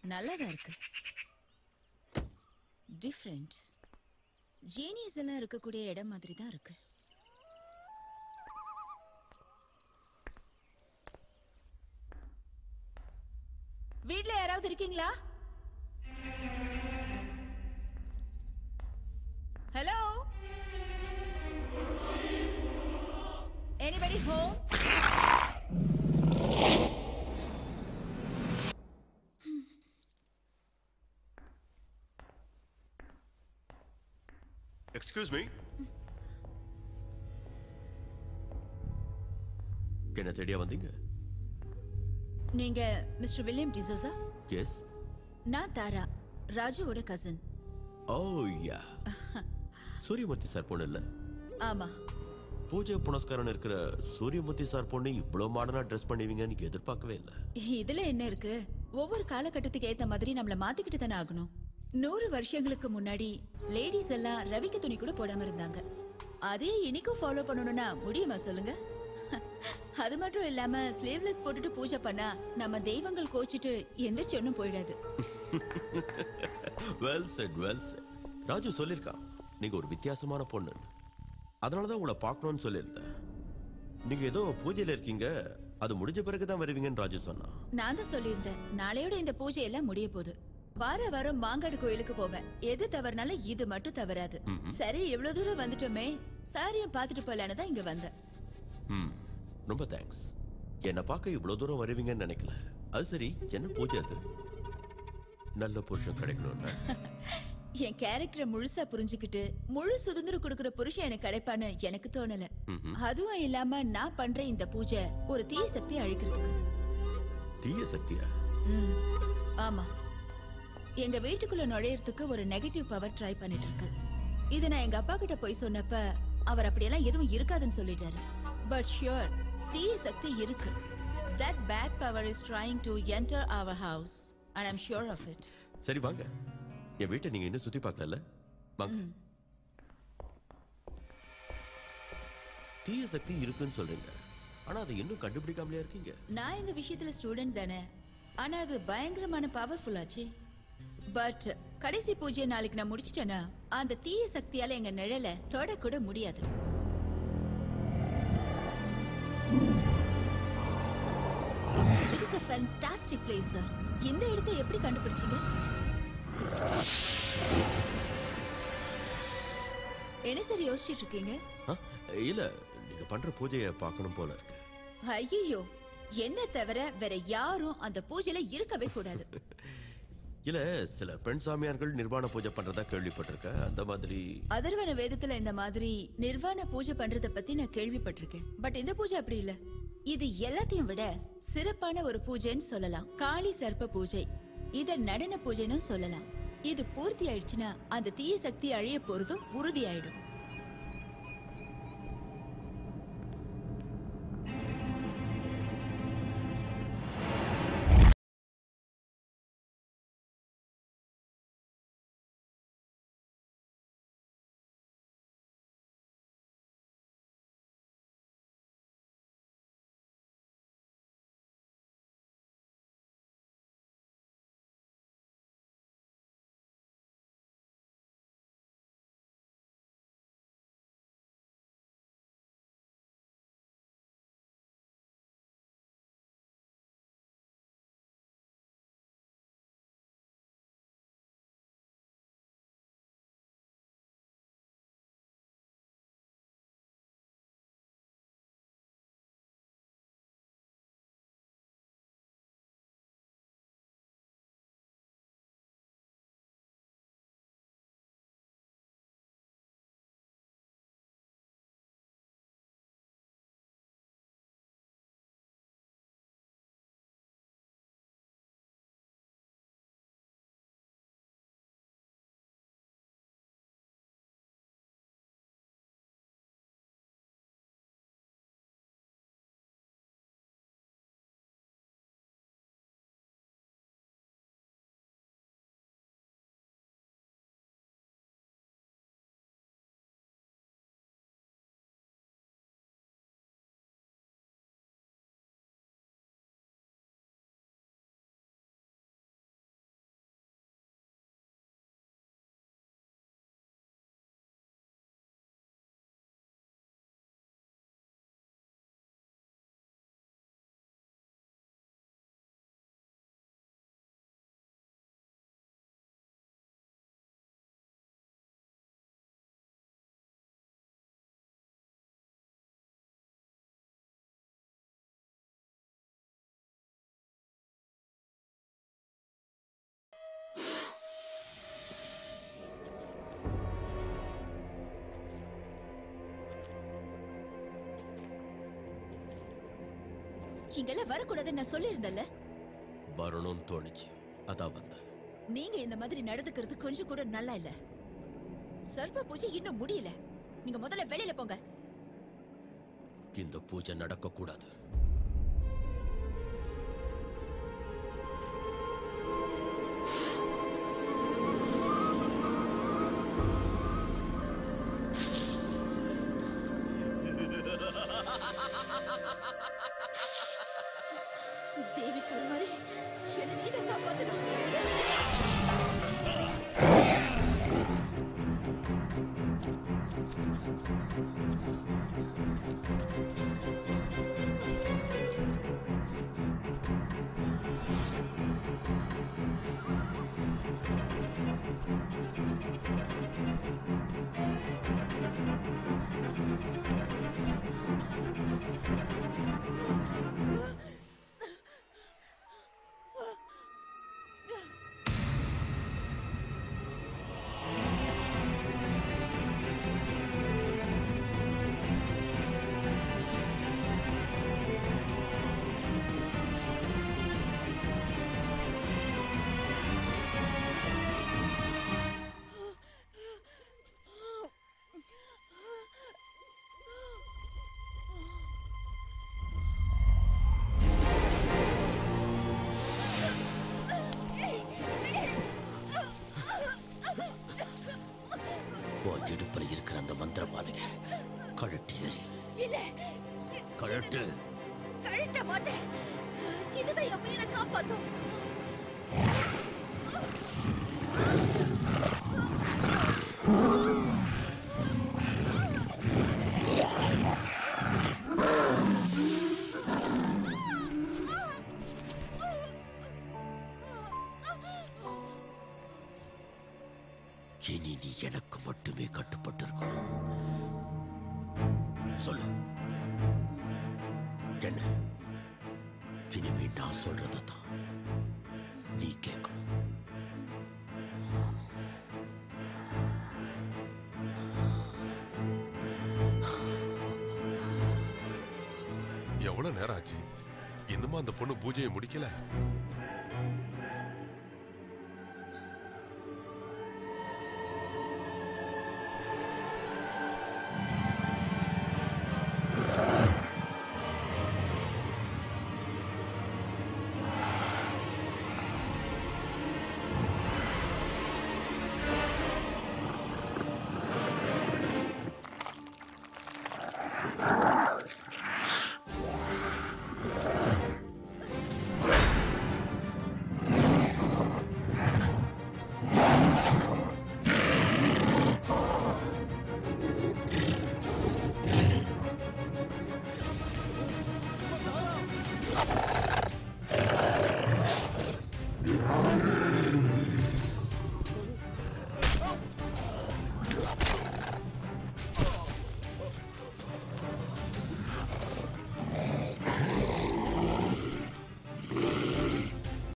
நல்லாதான் இருக்கு different genius எல்லாம் இருக்கக்கூடிய இடம் மாதிரி தான் இருக்கு வீட்ல யாராவது இருக்கீங்களா hello anybody home excuse me என்ன தேடியா வந்தீங்க நீங்க மிஸ்டர் வில்லியம் டிசோசா எஸ் நான் தாரா ராஜுவோட cousin oh yeah Suryamoorthy sir பொண்ணு இல்ல ஆமா பூஜை புனஸ்காரம் இருக்கிற சூரியமூர்த்தி சார் பொண்ணு இவ்வளவு மாடர்னா ட்ரெஸ் பண்ணுவீங்கன்னு எதிர்பார்க்கவே இல்ல இதுல என்ன இருக்கு ஒவ்வொரு காலகட்டத்துக்கு ஏத்த மாதிரி நம்மள மாத்திக்கிட்டு தானே ஆகணும் நூறு வருஷங்களுக்கு முன்னாடி லேடிஸ் எல்லாம் ரவிக்க துணி கூட போடாம இருந்தாங்க அதே இன்னைக்கும் ஃபாலோ பண்ணணும்னா முடியுமா சொல்லுங்க அது மட்டும் இல்லாம ஸ்லீவ்லெஸ் போட்டுட்டு பூஜை பண்ணா நம்ம தெய்வங்கள் கோச்சிட்டு எந்திரிச்சு ஒண்ணும் போயிடாது well said well said Raju சொல்லிருக்கான் நீங்க ஒரு வித்தியாசமான பொண்ணு அதனாலதான் உங்களை பார்க்கணும்னு சொல்லியிருந்தேன் நீங்க ஏதோ பூஜையில இருக்கீங்க அது முடிஞ்ச பிறகுதான் வருவீங்கன்னு ராஜு சொன்னான் நான் தான் சொல்லியிருந்தேன் நாளையோட இந்த பூஜை எல்லாம் முடிய போகுது வார வாரம் மாங்காடு கோயிலுக்கு போவேன் எது தவறுனாலும் இது மட்டும் தவறாது ம்ஹும். சரி இவ்வளவு தூரம் வந்துட்டோமே சாரியும் பார்த்துட்டு போலான்னு தான் இங்க வந்தேன் ம் ரொம்ப தேங்க்ஸ் என்னை பார்க்க இவ்வளவு தூரம் வருவீங்கன்னு நினைக்கல அது சரி என்ன பூஜை அது நல்ல புருஷன் கிடைக்கணும்னா என் கேரக்டரை முழுசா புரிஞ்சுக்கிட்டு முழு சுதந்திரம் கொடுக்கிற புருஷன் எனக்கு கிடைப்பான்னு எனக்கு தோணல ம்ஹும். அதுவும் இல்லாம நான் பண்ற இந்த பூஜை ஒரு தீய சக்தி அழிக்கிறதுக்கு தீய சக்தியா ம், ஆமா எங்க வீட்டுக்குள்ள நுழையறதுக்கு ஒரு நெகட்டிவ் பவர் ட்ரை பண்ணிட்டு இருக்கு இது நான் எங்க அப்பா கிட்ட போய் சொன்னப்ப அவர் அப்படியெல்லாம் எதுவும் இருக்காதுன்னு சொல்லிட்டாரு பட் ஷியோர் தீய சக்தி இருக்கு that bad power is trying to enter our house and I'm sure of it சரி வாங்க என் வீட்டை நீங்க இன்னும் சுத்தி பார்க்கல வாங்க தீய சக்தி இருக்குன்னு சொல்றீங்க ஆனா அதை இன்னும் கண்டுபிடிக்காமலே இருக்கீங்க நான் இந்த விஷயத்துல ஸ்டூடெண்ட் தானே ஆனா அது பயங்கரமான பவர்ஃபுல் ஆச்சு பட் கடைசி பூஜையை நாளைக்கு நான் முடிச்சிட்டேன்னா அந்த தீய சக்தியால எங்க நிழல தொட கூட முடியாது it is a fantastic place sir இந்த இடத்தை எப்படி கண்டுபிடிச்சீங்க என்ன சார் யோசிச்சிட்டு இருக்கீங்க ஆ? இல்ல நீங்க பண்ற பூஜையை பார்க்கணும் போல இருக்கு ஐயோ என்ன தவிர வேற யாரும் அந்த பூஜையில இருக்கவே கூடாது இல்ல சில பெண் சாமியார்கள் நிர்வாண பூஜை பண்றதா கேள்விப்பட்டிருக்கேன் அந்த மாதிரி அதர்வன வேதத்துல இந்த மாதிரி நிர்வாண பூஜை பண்றத பத்தி நான் கேள்விப்பட்டிருக்கேன் பட் இந்த பூஜை அப்படி இல்ல இது எல்லாத்தையும் விட சிறப்பான ஒரு பூஜைன்னு சொல்லலாம் காளி சர்ப்ப பூஜை இத நடன பூஜைன்னு சொல்லலாம் இது பூர்த்தி ஆயிடுச்சுன்னா அந்த தீய சக்தி அழிய போறதும் உறுதி ஆயிடும் இங்கெல்லாம் வரக்கூடாதுன்னு நான் சொல்லியிருந்தேன்ல வரணும்னு தோணுச்சு அதான் வந்தேன் நீங்க இந்த மாதிரி நடந்துக்கிறது கொஞ்சம் கூட நல்லா இல்ல சர்வ பூஜை இன்னும் முடியல நீங்க முதல்ல வெளியில போங்க இந்த பூஜை நடக்க கூடாது தேவி கருமாரி என்ன நீதான் காப்பாத்தணும் உன் இடுப்புல இருக்கிற அந்த மந்திர மாளிகை கழட்டி எறி இல்ல கழட்டு கழட்ட மாட்டேன் இதுதான் என் உயிரை காப்பாத்தும் இனி நீ எனக்கு மட்டுமே கட்டுப்பட்டு இருக்கணும் சொல்லு என்ன இனிமே நான் சொல்றதான் நீ கேட்கணும் எவ்வளவு நேரம் ஆச்சு இன்னுமா அந்த பொண்ணு பூஜையை முடிக்கல